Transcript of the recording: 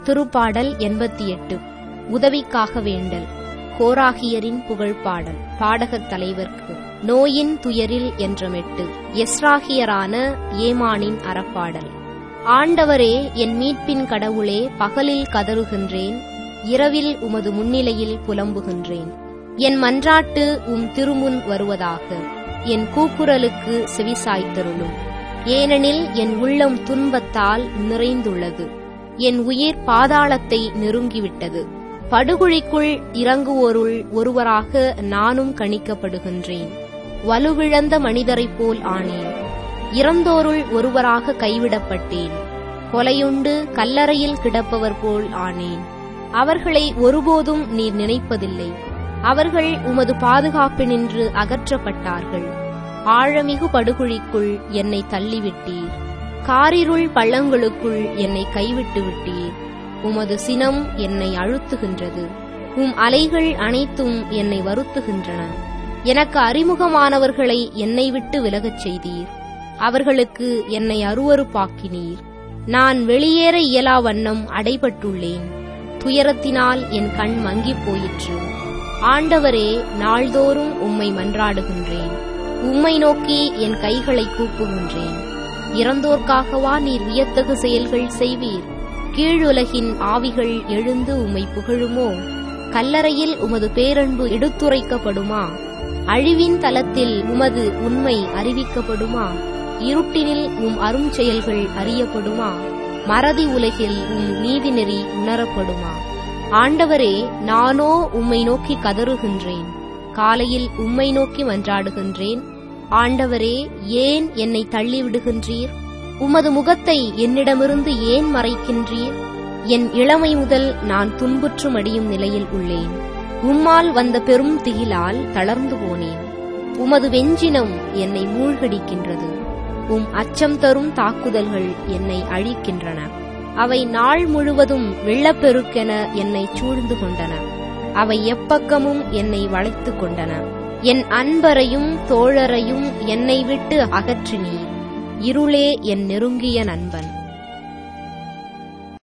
திருப்பாடல் எண்பத்தி எட்டு உதவிக்காக வேண்டல் கோராகியரின் புகழ்பாடல் பாடகத் தலைவர்க்கு நோயின் துயரில் என்ற மெட்டு எஸ்ராகியரான ஏமானின் அறப்பாடல் ஆண்டவரே என் மீட்பின் கடவுளே பகலில் கதறுகின்றேன் இரவில் உமது முன்னிலையில் புலம்புகின்றேன் என் மன்றாட்டு உம் திருமுன் வருவதாக என் கூக்குரலுக்கு செவிசாய்த்தருளும் ஏனெனில் என் உள்ளம் துன்பத்தால் நிறைந்துள்ளது என் உயிர் பாதாளத்தை நெருங்கிவிட்டது படுகுழிக்குள் இறங்குவோருள் ஒருவராக நானும் கணிக்கப்படுகின்றேன் வலுவிழந்த மனிதரைப் போல் ஆனேன் இறந்தோருள் ஒருவராக கைவிடப்பட்டேன் கொலையுண்டு கல்லறையில் கிடப்பவர் போல் ஆனேன் அவர்களை ஒருபோதும் நீர் நினைப்பதில்லை அவர்கள் உமது பாதுகாப்பினின்று அகற்றப்பட்டார்கள் ஆழமிகு படுகுழிக்குள் என்னை தள்ளிவிட்டீர் காரிருள் பள்ளங்களுக்குள் என்னை கைவிட்டு விட்டீர் உமது சினம் என்னை அழுத்துகின்றது உம் அலைகள் அனைத்தும் என்னை வருத்துகின்றன எனக்கு அறிமுகமானவர்களை என்னை விட்டு விலகச் செய்தீர் அவர்களுக்கு என்னை அருவருப்பாக்கினீர் நான் வெளியேற இயலா வண்ணம் அடைபட்டுள்ளேன் துயரத்தினால் என் கண் மங்கிப் போயிற்று ஆண்டவரே நாள்தோறும் உம்மை மன்றாடுகின்றேன் உம்மை நோக்கி என் கைகளை கூப்புகின்றேன் இறந்தோர்க்காகவா நீர் வியத்தகு செயல்கள் செய்வீர் கீழுலகின் ஆவிகள் எழுந்து உம்மை புகழுமோ கல்லறையில் உமது பேரன்பு எடுத்துரைக்கப்படுமா அழிவின் தலத்தில் உமது உண்மை அறிவிக்கப்படுமா இருட்டினில் உம் அரும் செயல்கள் அறியப்படுமா மறதி உலகில் உம் நீதிநெறி உணரப்படுமா ஆண்டவரே நானோ உம்மை நோக்கி கதறுகின்றேன் காலையில் உம்மை நோக்கி மன்றாடுகின்றேன் ஆண்டவரே ஏன் என்னை தள்ளிவிடுகின்றீர் உமது முகத்தை என்னிடமிருந்து ஏன் மறைக்கின்றீர் என் இளமை முதல் நான் துன்புற்று மடியும் நிலையில் உள்ளேன் உம்மால் வந்த பெரும் திகிலால் தளர்ந்து போனேன் உமது வெஞ்சினம் என்னை மூழ்கடிக்கின்றது உம் அச்சம் தரும் தாக்குதல்கள் என்னை அழிக்கின்றன அவை நாள் முழுவதும் வெள்ளப்பெருக்கென என்னை சூழ்ந்து கொண்டன அவை எப்பக்கமும் என்னை வளைத்துக் கொண்டன என் அன்பரையும் தோழரையும் என்னை விட்டு அகற்றினீர் இருளே என் நெருங்கிய நண்பன்